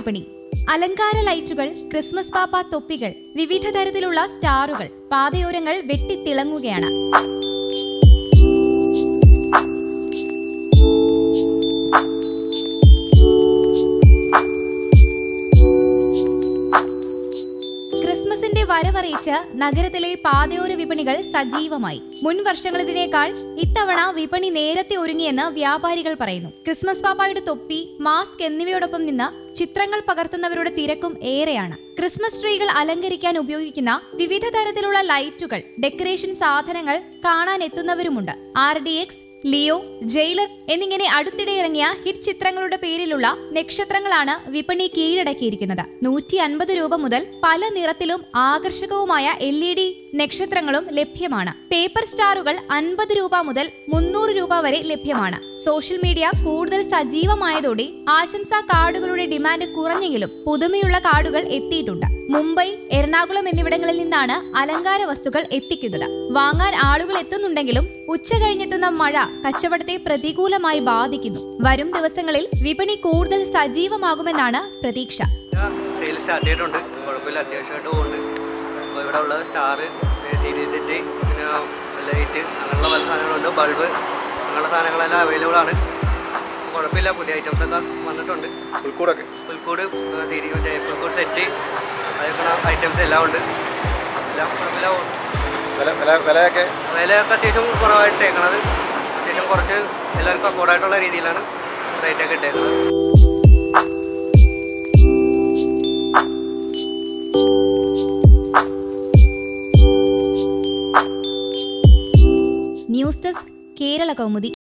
വിപണി അലങ്കാര ലൈറ്റുകൾ ക്രിസ്മസ് പാപ്പ തൊപ്പികൾ വിവിധ തരത്തിലുള്ള സ്റ്റാറുകൾ പാതയോരങ്ങൾ വെട്ടിത്തിളങ്ങുകയാണ് ക്രിസ്മസിന്റെ വരവറിയിച്ച് നഗരത്തിലെ പാതയോര വിപണികൾ സജീവമായി മുൻ വർഷങ്ങളിതിനേക്കാൾ ഇത്തവണ വിപണി നേരത്തെ ഒരുങ്ങിയെന്ന് വ്യാപാരികൾ പറയുന്നു ക്രിസ്മസ് പാപ്പായുടെ തൊപ്പി മാസ്ക് എന്നിവയോടൊപ്പം നിന്ന് ചിത്രങ്ങൾ പകർത്തുന്നവരുടെ തിരക്കും ഏറെയാണ് ക്രിസ്മസ് ട്രീകൾ അലങ്കരിക്കാൻ ഉപയോഗിക്കുന്ന വിവിധ തരത്തിലുള്ള ലൈറ്റുകൾ ഡെക്കറേഷൻ സാധനങ്ങൾ കാണാൻ എത്തുന്നവരുമുണ്ട് R D X Leo Jailer എന്നിങ്ങനെ അടുത്തിടെ ഇറങ്ങിയ ഹിറ്റ് ചിത്രങ്ങളുടെ പേരിലുള്ള നക്ഷത്രങ്ങളാണ് വിപണി കീഴടക്കിയിരിക്കുന്നത് നൂറ്റി അൻപത് രൂപ മുതൽ പല നിറത്തിലും ആകർഷകവുമായ എൽ ഇ ഡി നക്ഷത്രങ്ങളും ലഭ്യമാണ് പേപ്പർ സ്റ്റാറുകൾ അൻപത് രൂപ മുതൽ മുന്നൂറ് രൂപ വരെ ലഭ്യമാണ് സോഷ്യൽ മീഡിയ കൂടുതൽ സജീവമായതോടെ ആശംസാ കാർഡുകളുടെ ഡിമാൻഡ് കുറഞ്ഞെങ്കിലും പുതുമയുള്ള കാർഡുകൾ എത്തിയിട്ടുണ്ട് മുംബൈ എറണാകുളം എന്നിവിടങ്ങളിൽ നിന്നാണ് അലങ്കാര വസ്തുക്കൾ എത്തിക്കുന്നത് വാങ്ങാൻ ആളുകൾ എത്തുന്നുണ്ടെങ്കിലും ഉച്ച കഴിഞ്ഞെത്തുന്ന മഴ കച്ചവടത്തെ പ്രതികൂലമായി ബാധിക്കുന്നു വരും ദിവസങ്ങളിൽ വിപണി കൂടുതൽ സജീവമാകുമെന്നാണ് പ്രതീക്ഷ സെയിൽ സ്റ്റാർട്ട് ചെയ്തിട്ടുണ്ട് കുഴപ്പമില്ല അത്യാവശ്യമായിട്ട് പോകുന്നുണ്ട് അപ്പോൾ ഇവിടെ ഉള്ളത് സ്റ്റാർ സീരീസ് സെറ്റ് പിന്നെ ലൈറ്റ് അങ്ങനെയുള്ള പല സാധനങ്ങളുണ്ട് ബൾബ് അങ്ങനെയുള്ള സാധനങ്ങളെല്ലാം അവൈലബിൾ ആണ് കുഴപ്പമില്ല പുതിയ ഐറ്റംസ് ഒക്കെ വന്നിട്ടുണ്ട് പുൽക്കൂടൊക്കെ പുൽക്കൂട് സീരീസ് മറ്റേ പുൽക്കൂട് സെറ്റ് അതൊക്കെ ഐറ്റംസ് എല്ലാം ഉണ്ട് എല്ലാം കുഴപ്പമില്ല പോകുന്നു വില വില വിലയൊക്കെ വിലയൊക്കെ അത്യാവശ്യം കുറവായിട്ട് ഇട്ടേക്കണത് അത്യാവശ്യം കുറച്ച് എല്ലാവർക്കും അഫോർഡായിട്ടുള്ള രീതിയിലാണ് റേറ്റൊക്കെ ഇട്ടേക്കുന്നത് ന്യൂസ് ഡെസ്ക് കേരള കൗമുദി